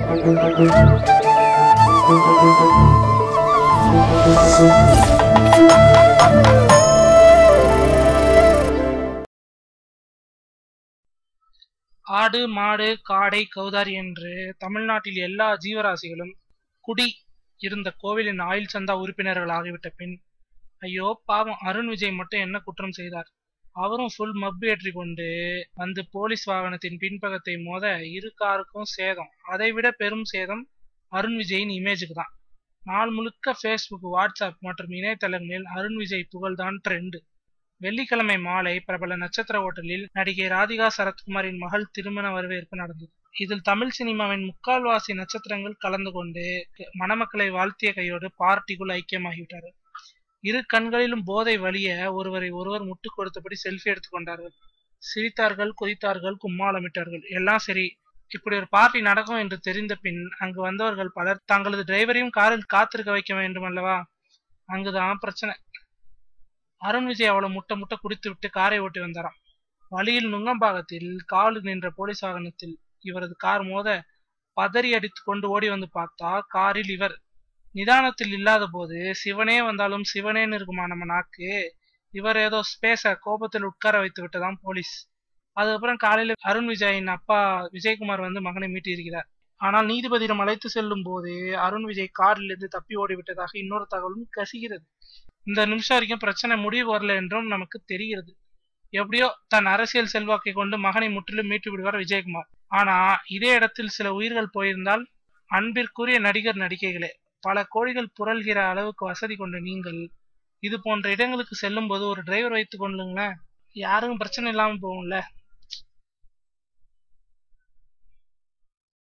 ஆடு மாடு காடை கௌதாரி என்று தமிழ்நாட்டில் எல்லா ஜீவராசிகளும் குடி இருந்த கோவிலின் ஆயுள் சந்தா உறுப்பினர்கள் ஆகிவிட்ட பின் ஐயோ பாவம் அருண் விஜய் மட்டும் என்ன குற்றம் செய்தார் அவரும் ஃபுல் மப்பு ஏற்றி கொண்டு வந்து போலீஸ் வாகனத்தின் பின்பக்கத்தை மோத இரு காருக்கும் சேதம் அதைவிட பெரும் சேதம் அருண் விஜயின் இமேஜுக்கு தான் நாள் முழுக்க ஃபேஸ்புக் வாட்ஸ்அப் மற்றும் இணையதளங்களில் அருண் விஜய் புகழ்தான் ட்ரெண்டு வெள்ளிக்கிழமை மாலை பிரபல நட்சத்திர ஹோட்டலில் நடிகை ராதிகா சரத்குமாரின் மகள் திருமண வரவேற்பு நடந்தது இதில் தமிழ் சினிமாவின் முக்கால்வாசி நட்சத்திரங்கள் கலந்து கொண்டு மணமக்களை வாழ்த்திய கையோடு பார்ட்டிக்குள் ஐக்கியமாகிவிட்டார்கள் இரு கண்களிலும் போதை வலிய ஒருவரை ஒருவர் முட்டு கொடுத்தபடி செல்ஃபி எடுத்துக்கொண்டார்கள் சிரித்தார்கள் குதித்தார்கள் கும்மாளமிட்டார்கள் எல்லாம் சரி இப்படி ஒரு பார்ட்டி நடக்கும் என்று தெரிந்த பின் அங்கு வந்தவர்கள் பலர் தங்களது டிரைவரையும் காரில் காத்திருக்க வைக்க வேண்டும் அல்லவா அங்குதான் பிரச்சனை அருண் விஜய் அவளை முட்டை முட்டை குடித்து விட்டு காரை ஓட்டி வந்தாராம் வழியில் நுங்கம்பாகத்தில் காவல் நின்ற போலீஸ் வாகனத்தில் இவரது கார் மோத பதறி அடித்து கொண்டு ஓடி வந்து பார்த்தா காரில் இவர் நிதானத்தில் இல்லாத போது சிவனே வந்தாலும் சிவனேன்னு இருக்குமா நம்ம நாக்கு இவர் ஏதோ ஸ்பேஸ கோபத்தில் உட்கார வைத்து விட்டதாம் போலீஸ் அதுக்கப்புறம் காலையில அருண் விஜயின் அப்பா விஜயகுமார் வந்து மகனை மீட்டியிருக்கிறார் ஆனால் நீதிபதியிடம் அழைத்து செல்லும் போது அருண் விஜய் காரில் இருந்து தப்பி ஓடிவிட்டதாக இன்னொரு தகவலும் கசிகிறது இந்த நிமிஷம் வரைக்கும் பிரச்சனை முடிவு வரல என்றும் நமக்கு தெரிகிறது எப்படியோ தன் அரசியல் செல்வாக்கை கொண்டு மகனை முற்றிலும் மீட்டு விடுவார் விஜயகுமார் ஆனா இதே இடத்தில் சில உயிர்கள் போயிருந்தால் அன்பிற்குரிய நடிகர் நடிகைகளே பல கோடிகள் புரள்கிற அளவுக்கு வசதி கொண்ட நீங்கள் இது போன்ற இடங்களுக்கு செல்லும் போது ஒரு டிரைவர் வைத்துக் கொள்ளுங்களேன் யாருக்கும் பிரச்சனை இல்லாம போகும்ல